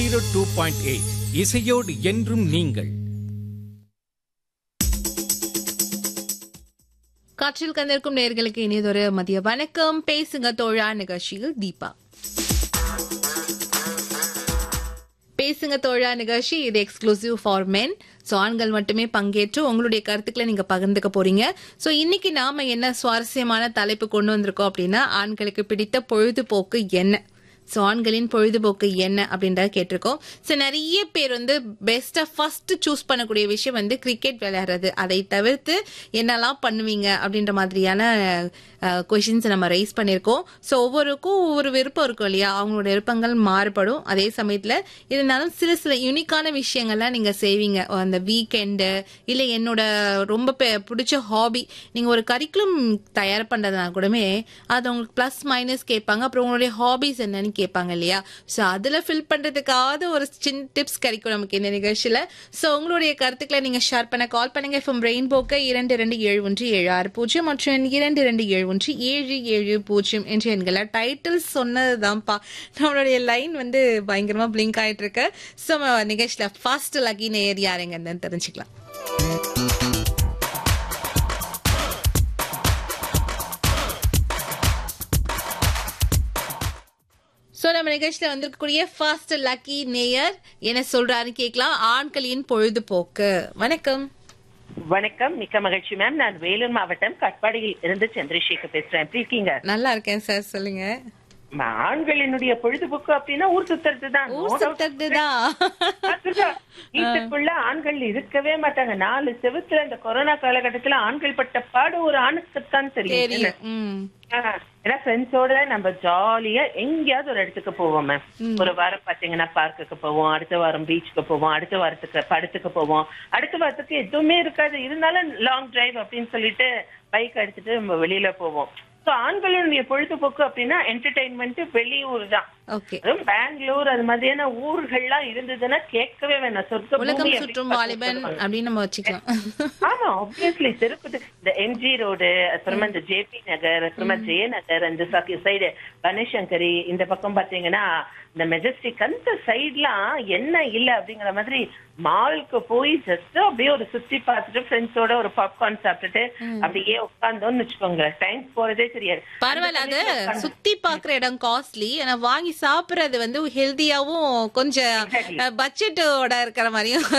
Zero two point eight இசையோடு என்றும் நீங்கள் காற்றில் கந்திருக்கும் நேர்களுக்கு இனியதொரு மதிய வணக்கம் பேசுங்க தோழா நிகழ்ச்சியில் தீபா பேசுங்க தோழா நிகழ்ச்சி இது எக்ஸ்க்ளூசிவ் ஃபார் மென் ஸோ ஆண்கள் மட்டுமே பங்கேற்று உங்களுடைய கருத்துக்களை நீங்க பகிர்ந்துக்க போறீங்க ஸோ இன்னைக்கு நாம என்ன சுவாரஸ்யமான தலைப்பு கொண்டு வந்திருக்கோம் அப்படின்னா ஆண்களுக்கு பிடித்த பொழுதுபோக்கு என்ன ஸோ ஆண்களின் பொழுதுபோக்கு என்ன அப்படின்றத கேட்டிருக்கோம் ஸோ நிறைய பேர் வந்து பெஸ்டா ஃபர்ஸ்ட் சூஸ் பண்ணக்கூடிய விஷயம் வந்து கிரிக்கெட் விளையாடுறது அதை தவிர்த்து என்னெல்லாம் பண்ணுவீங்க அப்படின்ற மாதிரியான கொஷின்ஸ் நம்ம ரைஸ் பண்ணியிருக்கோம் ஸோ ஒவ்வொருக்கும் ஒவ்வொரு விருப்பம் இருக்கும் இல்லையா அவங்களோட விருப்பங்கள் மாறுபடும் அதே சமயத்தில் இருந்தாலும் சில சில யூனிக்கான விஷயங்கள்லாம் நீங்கள் செய்வீங்க அந்த வீக்கெண்டு இல்லை என்னோட ரொம்ப பெ- பிடிச்ச ஹாபி நீங்கள் ஒரு கரிக்குலம் தயார் பண்ணுறதுனா கூடமே அது உங்களுக்கு ப்ளஸ் மைனஸ் கேட்பாங்க அப்புறம் உங்களுடைய ஹாபிஸ் என்னன்னு கேட்பாங்க இல்லையா ஸோ அதில் ஃபில் பண்ணுறதுக்காவது ஒரு சின்ன டிப்ஸ் கிடைக்கும் நமக்கு இந்த நிகழ்ச்சியில் ஸோ உங்களுடைய கருத்துக்களை நீங்கள் ஷேர் பண்ண கால் பண்ணுங்க ஃப்ரம் ரெயின்போக்க இரண்டு ரெண்டு ஏழு ஒன்று ஏழு ஆறு பூஜ்ஜியம் மற்றும் இரண்டு ரெண்டு ஏழு ஒன்று ஏழு ஏழு பூஜ்ஜியம் என்று எண்களை டைட்டில் சொன்னதுதான்ப்பா நம்மளுடைய லைன் வந்து பயங்கரமாக பிளிங்க் ஆயிட்டு இருக்கு ஸோ நிகழ்ச்சியில் ஃபர்ஸ்ட் லக்கி நேர் யாருங்கன்னு தெரிஞ்சுக்கலாம் சோ நம்ம நிகழ்ச்சியில வந்திருக்கக்கூடிய ஃபர்ஸ்ட் லக்கி நேயர் என்ன சொல்றாரு கேட்கலாம் ஆண்களின் பொழுதுபோக்கு வணக்கம் வணக்கம் மிக்க மகிழ்ச்சி மேம் நான் வேலூர் மாவட்டம் கட்பாடியில் இருந்து சந்திரசேகர் பேசுறேன் எப்படி இருக்கீங்க நல்லா இருக்கேன் சார் சொல்லுங்க ம, ஆண்களினுடைய பொழுதுபோக்கு அப்படின்னா ஊர் சுத்துறது தான் ஊர் சுத்ததுதான் அதுதான். வீட்டுக்குள்ள ஆண்கள் இருக்கவே மாட்டாங்க நாலு செவுத்துல இந்த கொரோனா காலகட்டத்துல ஆண்கள் பட்ட பாடு ஒரு ஆணுக்குத்தான் தெரியும் தெரியும் ம். ஆ, ஏன்னா ஃப்ரெண்ட்ஸோட நம்ம ஜாலியா எங்கேயாவது ஒரு இடத்துக்கு போவோம் மேம் ஒரு வாரம் பாத்தீங்கன்னா பார்க்குக்கு போவோம் அடுத்த வாரம் பீச்சுக்கு போவோம் அடுத்த வாரத்துக்கு படத்துக்கு போவோம் அடுத்த வாரத்துக்கு எதுவுமே இருக்காது இருந்தாலும் லாங் டிரைவ் அப்படின்னு சொல்லிட்டு பைக் எடுத்துட்டு நம்ம வெளியில போவோம் சோ ஆண்களுடைய பொழுதுபோக்கு அப்படின்னா என்டர்டைன்மெண்ட் வெளியூர் தான் ஓகே அதுவும் பெங்களூர் அது மாதிரியான ஊர்கள்லாம் இருந்ததுன்னா கேட்கவே வேணாம் சொர்க்க உலகம் பூமி சுற்றும் அப்படின்னு வாலிபன் சொல்லுவாங்க. அப்படின்னு நம்ம வச்சுக்கலாம் ஆமா ஆப்வியஸ்லி திருப்பதி இந்த எம்ஜி ரோடு அப்புறமா இந்த ஜேபி நகர் அப்புறமா ஜெய நகர் அந்த சைடு பனசங்கரி இந்த பக்கம் பாத்தீங்கன்னா இந்த மெஜஸ்டிக் அந்த சைட்லாம் என்ன இல்ல அப்படிங்கிற மாதிரி மாலுக்கு போய் ஜஸ்ட் அப்படியே ஒரு சுத்தி பார்த்துட்டு ஃப்ரெண்ட்ஸோட ஒரு பாப்கார்ன் சாப்பிட்டுட்டு அப்படியே உட்கார்ந்தோம்னு வச்சுக்கோங்க டைம் போறதே தெரியாது பரவாயில்ல அது சுத்தி பாக்குற இடம் காஸ்ட்லி ஆனா வாங்கி சாப்பிடுறது வந்து ஹெல்தியாவும் கொஞ்சம் பட்ஜெட்டோட இருக்கிற மாதிரியும்